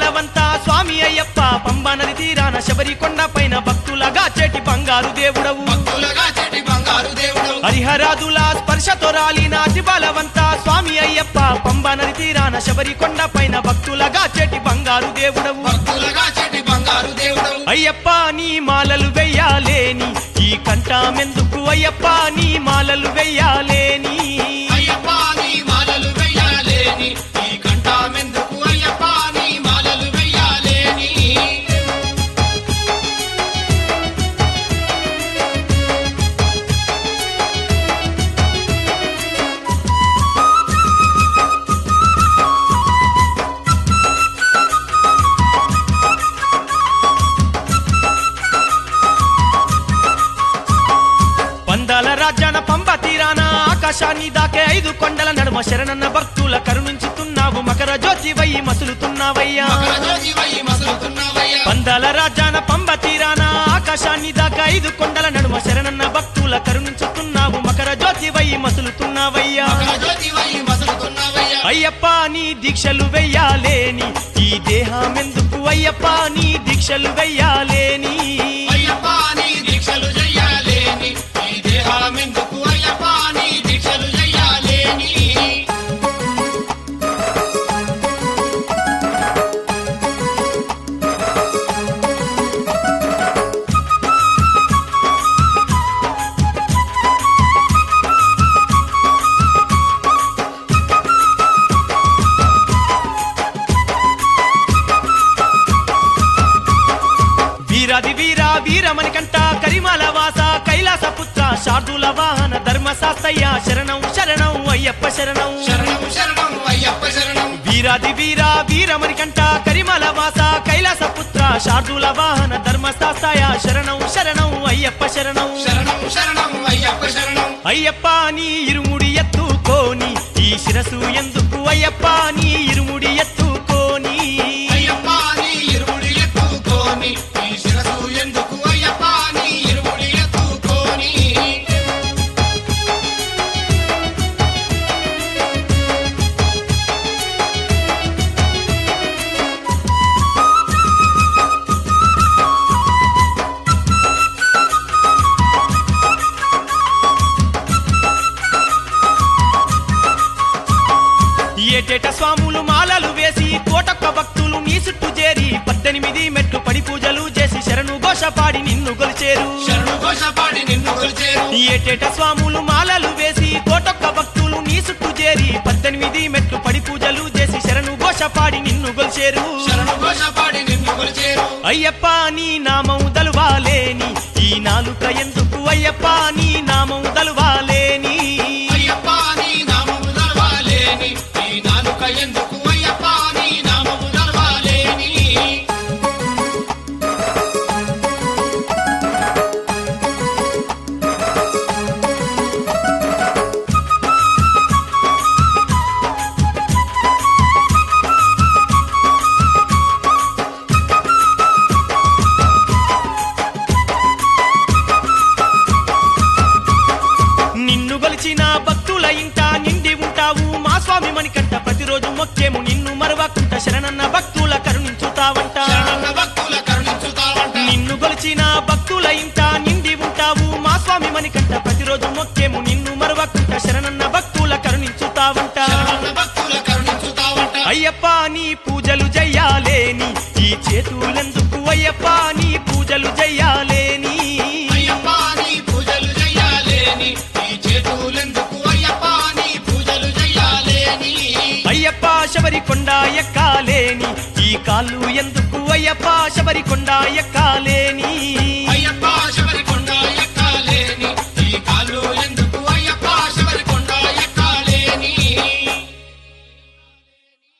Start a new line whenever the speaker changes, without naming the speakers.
బలవంతా స్వామి అయ్యప్ప పంబ నది తీరాన శబరి కొండ పైన భక్తులగా చేటి బంగారు దేవుడవు
భక్తులగా చెటి బంగారు దేవుడు
హరిహరాదుల స్పర్శతో రాలిన అతి బలవంతా స్వామి అయ్యప్ప పంబ నది తీరాన శబరి కొండ పైన భక్తులగా చేటి బంగారు దేవుడవు
భక్తులగా చెటి బంగారు దేవుడు
అయ్యప్ప నీ మాలలు వెయ్యాలేని ఈ కంఠమెందుకు అయ్యప్ప నీ మాలలు వెయ్యాలేని
అయ్యప్ప నీ మాలలు వెయ్యాలేని ఈ కంఠమెందుకు అయ్యప్ప నీ మాలలు వెయ్యాలేని
పందాల రాజ్యాన పంబ తీరాన ఆకాశాన్ని దాకే ఐదు కొండల నడుమ శరణన్న భక్తుల కరుణించుతున్నావు మకర జ్యోతి వయ్యి మసులుతున్నావయ్యా
మకర జ్యోతి వై మసులుతున్నావయ్యా
పందాల రాజ్యాన పంబ తీరాన ఆకాశాన్ని దాకా ఐదు కొండల నడుమ శరణన్న భక్తుల కరుణించుతున్నావు మకర జ్యోతి వయ్యి మసులుతున్నావయ్యా
మకర జ్యోతి వై మసులుతున్నావయ్యా
అయ్యప్ప నీ దీక్షలు వెయ్యాలేని ఈ దేహమెందుకు అయ్యప్ప నీ దీక్షలు వెయ్యాలేని
అయ్యప్ప నీ దీక్షలు చెయ్యాలేని ఈ దేహమెందుకు అయ్యప్ప నీ దీక్షలు చెయ్యాలేని
వీరాది వీరా వీరమణి కంట కరిమాల వాస కైలాస పుత్ర శార్దుల వాహన ధర్మ శాస్తయ్య శరణం శరణం అయ్యప్ప శరణం
శరణం శరణం అయ్యప్ప శరణం
వీరాది వీరా వీరమణి కంట కరిమాల వాస కైలాస పుత్ర శార్దుల వాహన ధర్మ శాస్తయ్య శరణం శరణం అయ్యప్ప శరణం
శరణం శరణం అయ్యప్ప శరణం
అయ్యప్ప నీ ఇరుముడి ఎత్తుకోని ఈ శిరసు ఎందుకు అయ్యప్ప నీ ఇరుముడి ఎత్తుకోని
అయ్యప్ప నీ ఇరుముడి ఎత్తుకోని ఈ శిరసు ఎందుకు అయ్యప్ప నీ ఇరుముడి ఎత్తుకోని
ఏటేట స్వాములు మాలలు వేసి కోటొక్క భక్తులు నీ చుట్టూ చేరి పద్దెనిమిది మెట్లు పడి పూజలు చేసి శరణు ఘోష పాడి నిన్ను గొలిచేరు
శరణు ఘోషపాడి నిన్ను కొలిచేరు
ఏటేట స్వాములు మాలలు వేసి కోటొక్క భక్తులు నీ చుట్టూ చేరి పద్దెనిమిది మెట్లు పడి పూజలు చేసి శరణు ఘోష పాడి నిన్ను గొలిచేరు
శరణు ఘోషపాడి నిన్ను కొలిచేరు
అయ్యప్ప నీ నామం దలువాలేని ఈ నాలుక ఎందుకు అయ్యప్ప నీ నామం దలువాలేని
అయ్యప్ప నీ నామము నడవాలేని ఈ నాలుక ఎందుకు అయ్యప్ప నీ నామము నడవాలేని
నిన్ను గొలిచిన భక్తుల ఇంట నిండి ఉంటావు మా స్వామి మణికంట ప్రతిరోజు మొక్కేము నిన్ను మరవకుంట శరణన్న భక్తుల కరుణించుతావంట
శరణన్న భక్తుల కరుణించుతావంట
నిన్ను గొలిచిన భక్తుల ఇంట నిండి ఉంటావు మా స్వామి మణికంట ప్రతిరోజు మొక్కేము నిన్ను మరవకుంట శరణన్న భక్తుల కరుణించుతావంట
శరణన్న భక్తుల కరుణించుతావంట
అయ్యప్ప నీ పూజలు చెయ్యాలేని ఈ చేతులెందుకు అయ్యప్ప నీ పూజలు చెయ్యాలేని
అయ్యప్ప నీ పూజలు చెయ్యాలేని ఈ చేతులెందుకు అయ్యప్ప నీ పూజలు చెయ్యాలేని
అయ్యప్ప శబరి కొండ ఎక్కాలేని ఈ కాళ్ళు ఎందుకు అయ్యప్ప శబరి కొండ ఎక్కాలేని